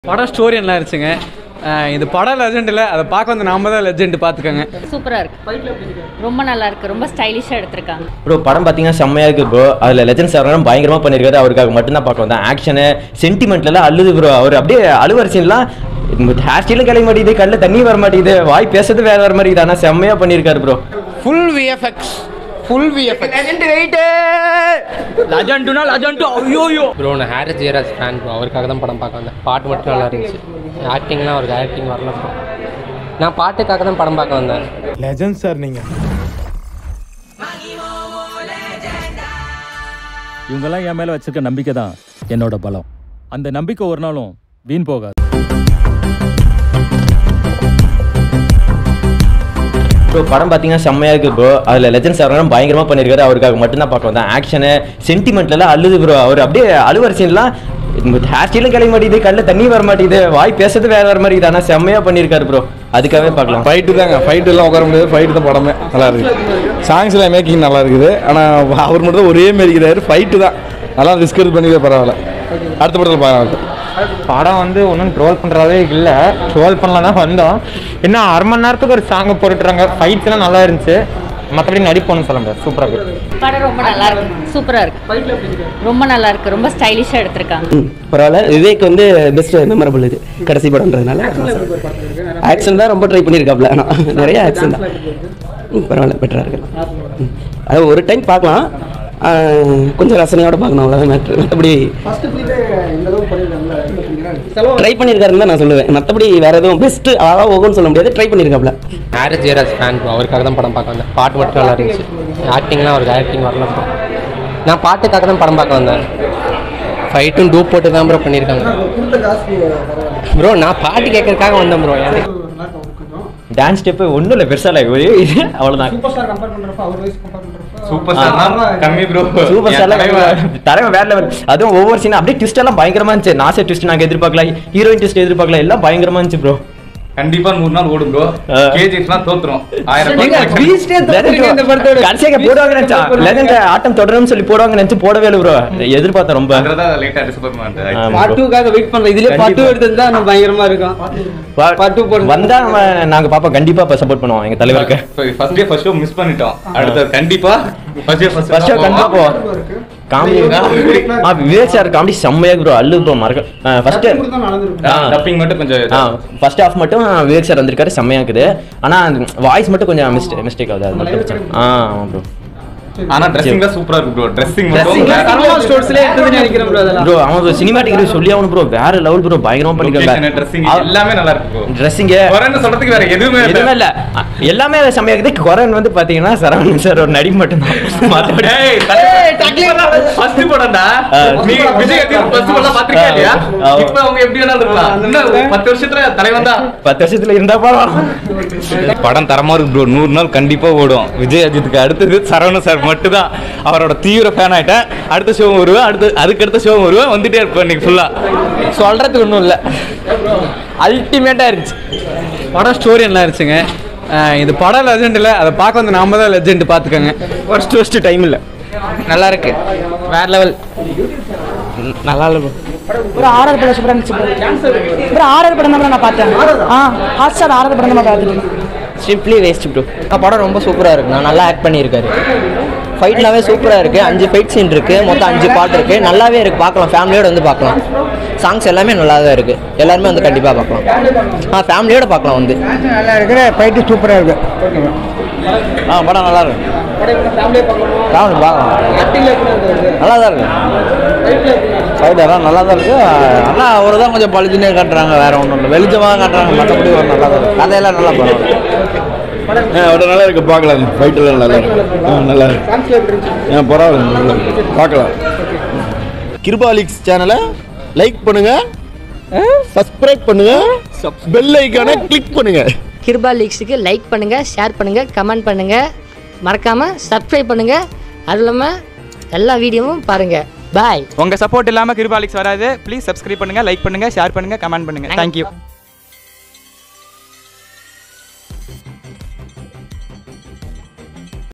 படம் ஸ்டோரி நல்லா இருந்துச்சுங்க அஹ் இது படம் லெஜெண்ட் இல்லை அதை பார்க்க வந்து நாம தான் லெஜெண்ட் பார்த்துக்கோங்க சூப்பராக இருக்கு ரொம்ப நல்லா இருக்கு ரொம்ப ஸ்டைலிஷாக எடுத்திருக்காங்க ப்ரோ படம் பார்த்தீங்கன்னா செம்மையாக இருக்குது ப்ரோ அதில் லெஜண்ட் சார் பயங்கரமாக பண்ணியிருக்காரு அவருக்காக மட்டும்தான் பார்க்க வந்தேன் ஆக்ஷனு சென்டிமெண்ட்லாம் அழுது ப்ரோ அவர் அப்படியே அழுவர சீன்லாம் ஹேர் ஸ்டைலும் கிளம்ப மாட்டேங்குது கண்ணில் தண்ணி வர மாட்டேங்குது வாய் பேசுறது வேற வர மாதிரி ஆனால் செம்மையாக பண்ணியிருக்காரு bro full VFX full VFX லெஜெண்ட்னா லெஜெண்ட் ஐயோயோ ப்ரோ நான் ஹாரிஸ் ஜெயராஜ் ஃபேன் ப்ரோ அவருக்காக தான் படம் பார்க்க வந்தேன் பாட்டு மட்டும் நல்லா இருந்துச்சு ஆக்டிங்லாம் அவருக்கு ஆக்டிங் வரல ப்ரோ நான் பாட்டுக்காக தான் படம் பார்க்க வந்தேன் லெஜண்ட் சார் நீங்க இவங்கெல்லாம் என் மேல வச்சிருக்க நம்பிக்கை தான் என்னோட பலம் அந்த நம்பிக்கை ஒரு நாளும் வீண் போகாது ப்ரோ படம் பார்த்தீங்கன்னா செம்மையாக இருக்குது ப்ரோ அதில் லெஜண்ட் சார் பயங்கரமாக பண்ணியிருக்காரு அவருக்காக மட்டும்தான் பார்க்க வந்தேன் ஆக்ஷனு சென்டிமெண்ட்லாம் அழுது ப்ரோ அவர் அப்படியே அழுவர சீன்லாம் ஹேர் ஸ்டைலும் கிளம்ப மாட்டேங்குது கண்ணில் தண்ணி வர மாட்டேங்குது வாய் பேசுறது வேற வர மாதிரி ஆனால் செம்மையாக பண்ணியிருக்காரு ப்ரோ அதுக்காகவே பார்க்கலாம் ஃபைட்டு தாங்க ஃபைட்டு எல்லாம் உட்கார முடியாது ஃபைட்டு தான் படமே நல்லா இருக்குது சாங்ஸ்ல மேக்கிங் நல்லா இருக்குது ஆனால் அவர் மட்டும் தான் ஒரே மாரி இருக்கிறாரு ஃபைட்டு தான் நல்லா ரிஸ்க் எடுத்து பண்ணிக்க பரவாயில்ல அடுத்த படத்தில் பார்க்கலாம் படம் வந்து ஒன்றும் ட்ரோல் பண்ணுறதே இல்லை ட்ரோல் பண்ணலாம் தான் வந்தோம் இன்னும் அரை மணி நேரத்துக்கு ஒரு சாங்கை போட்டுட்றாங்க ஃபைட்ஸ்லாம் நல்லா இருந்துச்சு மற்றபடி நடிப்போன்னு சொல்ல முடியாது சூப்பராக இருக்கு படம் ரொம்ப நல்லா இருக்கு சூப்பராக இருக்கு ரொம்ப நல்லா இருக்கு ரொம்ப ஸ்டைலிஷாக எடுத்திருக்காங்க பரவாயில்ல விவேக் வந்து பெஸ்ட் மெமரபிள் இது கடைசி படம்ன்றதுனால ஆக்ஷன் தான் ரொம்ப ட்ரை பண்ணியிருக்காப்ல ஆனால் நிறைய ஆக்ஷன் தான் ம், பரவாயில்ல பெட்டராக இருக்கு ம். அது ஒரு டைம் பார்க்கலாம் ஆ, கொஞ்சம் ரசனையோட பார்க்கணும் அவ்வளோதான் மேட்ரு மற்றபடி ட்ரை பண்ணியிருக்காருன்னு தான் நான் சொல்லுவேன் மற்றபடி வேற எதுவும் பெஸ்ட்டு அழகாக ஓகோன்னு சொல்ல முடியாது ட்ரை பண்ணியிருக்காப்ல ஹாரிஸ் ஜெயராஜ் ஃபேன் ப்ரோ அவருக்காக தான் படம் பார்க்க வந்தேன் பாட்டு மட்டும் நல்லா இருந்துச்சு ஆக்டிங்லாம் அவருக்கு ஆக்டிங் வரல ப்ரோ நான் பாட்டுக்காக தான் படம் பார்க்க வந்தேன் ஃபைட்டும் டூப் போட்டு தான் ப்ரோ பண்ணியிருக்காங்க ப்ரோ நான் பாட்டு கேட்கறதுக்காக வந்தேன் ப்ரோ டான்ஸ் ஸ்டெப்பு ஒன்றும் இல்லை பெருசாக இல்லை ஒரே இது அவ்வளோதான் சூப்பர் ஸ்டார் கம்மி ப்ரோ சூப்பர் ஸ்டார்லாம் தலைவன் வேற லெவல் அதுவும் ஒவ்வொரு சீன் அப்படியே ட்விஸ்ட் எல்லாம் பயங்கரமா இருந்துச்சு நாசே ட்விஸ்ட் நாங்க எதிர்பார்க்கல ஹீரோயின் ட்விஸ்ட் எதிர்பார்க்கல எல்லாம் பயங்கரமா இருந்துச்சு ப்ரோ கண்டிப்பா நூறு நாள் ஓடும் ப்ரோ ஆ. கேஜிஎஃப்லாம் தோத்துரும் ஆயிரம் கடைசியாக போடுவாங்க நினைச்சா லெஜண்ட் ஆட்டம் தொடரும்னு சொல்லி போடுவாங்க நினைச்சு போடவே இல்லை ப்ரோ எதிர்பார்த்தேன் ரொம்ப லைட்டா டிசப்பாயின்மெண்ட் ஆமா bro. பார்ட் டூக்காக வெயிட் பண்ணுறேன் இதுலேயே பார்ட் டூ எடுத்தது தான் பயங்கரமாக இருக்கும் பா- part two போடுங்க. வந்தா நம்ம நாங்க பாப்பா கண்டிப்பா சப்போர்ட் பண்ணுவோம் எங்க தலைவருக்கு first day first show miss பண்ணிட்டோம் அடுத்து கண்டிப்பா ஃபர்ஸ்ட் டே ஃபர்ஸ்ட் ஷோ கண்டிப்பா போவோம் காமெடி ஆ விவேக் சார் காமெடி செம்மையா ப்ரோ அல்லு ப்ரோ மறக்க ஃபர்ஸ்ட் டப்பிங் மட்டும் கொஞ்சம் ஃபர்ஸ்ட் ஹாஃப் மட்டும் விவேக் சார் வந்திருக்காரு செம்மையா இருக்குது ஆனா வாய்ஸ் மட்டும் கொஞ்சம் மிஸ்டேக் மிஸ்டேக் ஆகுது அது மட்டும் பிரச்சனை. ஆ ஆமா ப்ரோ ஆனா ட்ரெஸ்ஸிங் தான் சூப்பரா இருக்கு ப்ரோ ட்ரெஸ்ஸிங் Dressing மட்டும் ப்ரோ அவன் சினிமாட்டிக் ரிவ்யூ சொல்லி ஆகணும் ப்ரோ வேற லெவல் ப்ரோ பயங்கரமா பண்ணிருக்காங்க ட்ரெஸ்ஸிங் எல்லாமே நல்லா இருக்கு ப்ரோ ட்ரெஸ்ஸிங் குறைன்னு சொல்றதுக்கு வேற எதுவுமே எதுவுமே இல்ல அ, எல்லாமே செம்மையா இருக்குது குரன் வந்து பாத்தீங்கன்னா சரவணன் சார் ஒரு நடிப்பு மட்டும்தான் மத்தபடி ஃபர்ஸ்ட் படம்டா ஆ. நீ விஜய் ஃபர்ஸ்ட் படம் பாத்திருக்கியா இல்லையா ஆ. இப்போ அவங்க எப்படி வேணாலும் இருக்கலாம் இன்னும் பத்து வருஷத்துல தலைவன் தான் பத்து வருஷத்துல இருந்தா பரவாயில்ல படம் தரமா இருக்கு ப்ரோ நூறு நாள் கண்டிப்பா ஓடும் விஜய் அஜித்துக்கு அடுத்தது சரவண சார் மட்டும் தான் அவரோட தீவிர ஃபேன் ஆயிட்டேன் அடுத்த ஷோ வருவேன் அடுத்து அதுக்கு அடுத்த ஷோ வருவேன் வந்துட்டே இருப்பேன் இன்னைக்கு ஃபுல்லா சொல்கிறதுக்கு ஒன்றும் இல்லை அல்டிமேட்டாக இருந்துச்சு படம் ஸ்டோரி நல்லா இருந்துச்சுங்க அஹ் இது படம் லெஜெண்ட் இல்லை அதை பார்க்க வந்து நாம தான் லெஜெண்ட் பார்த்துக்கோங்க ஃபர்ஸ்ட் ஃபர்ஸ்ட் டைம் இல்ல நல்லா இருக்கு வேற லெவல் நல்லா இல்லை ஒரு ஆறாவது படம் சூப்பராக இருந்துச்சு ஒரு ஆறாவது படம் தான் நான் பார்த்தேன் ஆ ஹாட் ஸ்டார் ஆறாவது படம் தான் பார்த்துட்டு சிம்பிளி வேஸ்ட் ப்ரோ படம் ரொம்ப சூப்பராக இருக்கு நான் நல்லா ஆக்ட் பண்ணியிருக்காரு ஃபைட்லாவே சூப்பராக இருக்குது அஞ்சு ஃபைட் சீன் இருக்குது மொத்தம் அஞ்சு பாட்டு இருக்குது நல்லாவே இருக்குது பார்க்கலாம் ஃபேமிலியோட வந்து பார்க்கலாம் சாங்ஸ் எல்லாமே நல்லா தான் இருக்குது எல்லாருமே வந்து கண்டிப்பாக பார்க்கலாம் ஆ ஃபேமிலியோட பார்க்கலாம் வந்து நல்லா இருக்கிற ஃபைட்டு சூப்பராக இருக்கு ஆ படம் நல்லா இருக்கு ஃபேமிலி பார்க்கலாம் நல்லா தான் இருக்கு ஃபைட் எல்லாம் நல்லா தான் இருக்கு ஆனால் அவர் தான் கொஞ்சம் பளிச்சுனே காட்டுறாங்க வேற ஒன்றும் இல்லை வெளிச்சமாக காட்டுறாங்க மற்றபடி ஒரு நல்லா தான் இருக்கு கதையெல்லாம் நல்லா பரவாயில்ல அவ்வளோ நல்லா இருக்கு பார்க்கலாம் ஃபைட்டெல்லாம் நல்லா இருக்கு ஆ நல்லா இருக்கு ஆ பரவாயில்ல நல்லா இருக்கு பார்க்கலாம் கிருபாலிக்ஸ் சேனலை லைக் பண்ணுங்க சப்ஸ்கிரைப் பண்ணுங்க பெல் ஐக்கானை கிளிக் பண்ணுங்க கிருபா லீக்ஸுக்கு லைக் பண்ணுங்கள் ஷேர் பண்ணுங்கள் கமெண்ட் பண்ணுங்கள் மறக்காமல் சப்ஸ்கிரைப் பண்ணுங்கள் அதுவும் இல்லாமல் எல்லா வீடியோவும் பாருங்கள் பாய் உங்க சப்போர்ட் இல்லாம கிருபாலிக்ஸ் வராது ப்ளீஸ் சப்ஸ்கிரைப் பண்ணுங்க லைக் பண்ணுங்க ஷேர் பண்ணுங்க கமெண்ட் பண்ணுங்க தேங்க்யூ